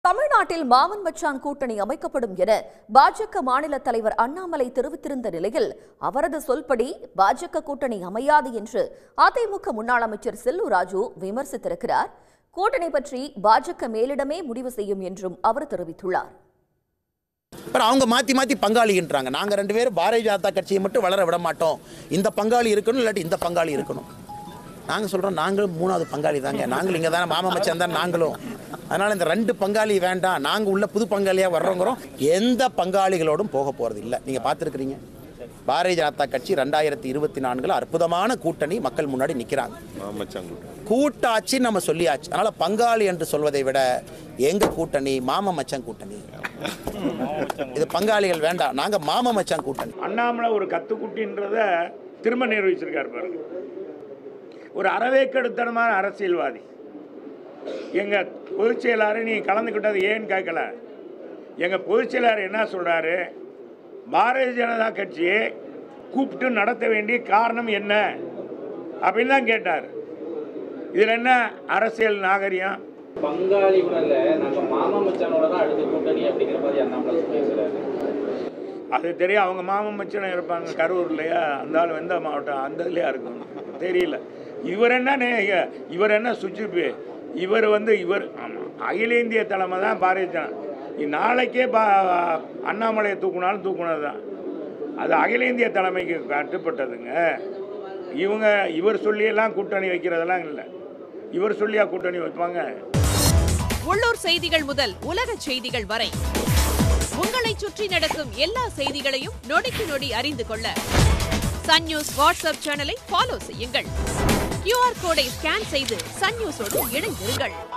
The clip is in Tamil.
தமிழ்நாட்டில் மாமன் மச்சான் கூட்டணி அமைக்கப்படும் என பாஜக மாநில தலைவர் அண்ணாமலை தெரிவித்திருந்த நிலையில் அவரது சொல்படி பாஜக கூட்டணி அமையாது என்று அதிமுக முன்னாள் அமைச்சர் செல்லூர் ராஜு விமர்சித்திருக்கிறார் கூட்டணி பற்றி பாஜக மேலிடமே முடிவு செய்யும் என்றும் அவர் தெரிவித்துள்ளார் அப்புறம் அவங்க மாற்றி மாற்றி பங்காளின்றாங்க நாங்கள் ரெண்டு பேரும் பாரதிய ஜனதா கட்சியை மட்டும் வளர விட மாட்டோம் இந்த பங்காளி இருக்கணும் இல்லாட்டி இந்த பங்காளி இருக்கணும் நாங்கள் சொல்கிறோம் நாங்களும் மூணாவது பங்காளி தாங்க நாங்களும் இங்கே தானே மாமா மச்சான் தான் நாங்களும் அதனால் இந்த ரெண்டு பங்காளி வேண்டாம் நாங்கள் உள்ள புது பங்காளியாக வர்றோங்கிறோம் எந்த பங்காளிகளோடும் போக போகிறது இல்லை நீங்கள் பார்த்துருக்குறீங்க பாரதிய ஜனதா கட்சி ரெண்டாயிரத்தி இருபத்தி நான்கில் அற்புதமான கூட்டணி மக்கள் முன்னாடி நிற்கிறாங்க கூட்டாட்சி நம்ம சொல்லியாச்சு அதனால பங்காளி என்று சொல்வதை விட எங்க கூட்டணி மாம மச்சான் கூட்டணி இது பங்காளிகள் வேண்டாம் நாங்க மாம மச்சான் கூட்டணி அண்ணாமலை ஒரு கத்துக்குட்டின்றத திரும்ப நிரூபிச்சிருக்காரு பாருங்க ஒரு அறவேக்கெடுத்தனமான அரசியல்வாதி எங்க பொதுச் செயலாளர் நீ கலந்துக்கிட்டது ஏன்னு கேட்கல எங்க பொதுச் செயலாளர் என்ன சொல்றாரு பாரதிய ஜனதா கட்சியை கூப்பிட்டு நடத்த வேண்டிய காரணம் என்ன அப்படின்னு தான் கேட்டார் இதில் என்ன அரசியல் நாகரிகம் பங்காளி கூட இல்ல நாங்க மாமா மச்சானோட தான் அடுத்த கூட்டணி அப்படிங்கிற மாதிரி அண்ணாமலை பேசுறாரு அது தெரியும் அவங்க மாமன் மச்சனம் இருப்பாங்க கரூர்லையா அந்த ஆள் எந்த மாவட்டம் அந்த இதுலையா இருக்கும் தெரியல இவர் என்ன நே- இவர் என்ன சுஜிப்பு இவர் வந்து இவர் ஆமாம் அகில இந்திய தலைமை தான் பாரதிய ஜனதா இ- நாளைக்கே பா அண்ணாமலையை தூக்குனாலும் தூக்குனது தான் அது அகில இந்திய தலைமைக்கு கட்டுப்பட்டதுங்க இவங்க இவர் சொல்லியெல்லாம் கூட்டணி வைக்கிறதெல்லாம் இல்லை இவர் சொல்லியா கூட்டணி வைப்பாங்க உள்ளூர் செய்திகள் முதல் உலக செய்திகள் வரை உங்களை சுற்றி நடக்கும் எல்லா செய்திகளையும் நொடிக்கு நொடி அறிந்து கொள்ள சன் நியூஸ் வாட்ஸ்அப் சேனலை ஃபாலோ செய்யுங்கள் கியூஆர் கோடை ஸ்கேன் செய்து சன் நியூஸோடு இணைந்திருங்கள்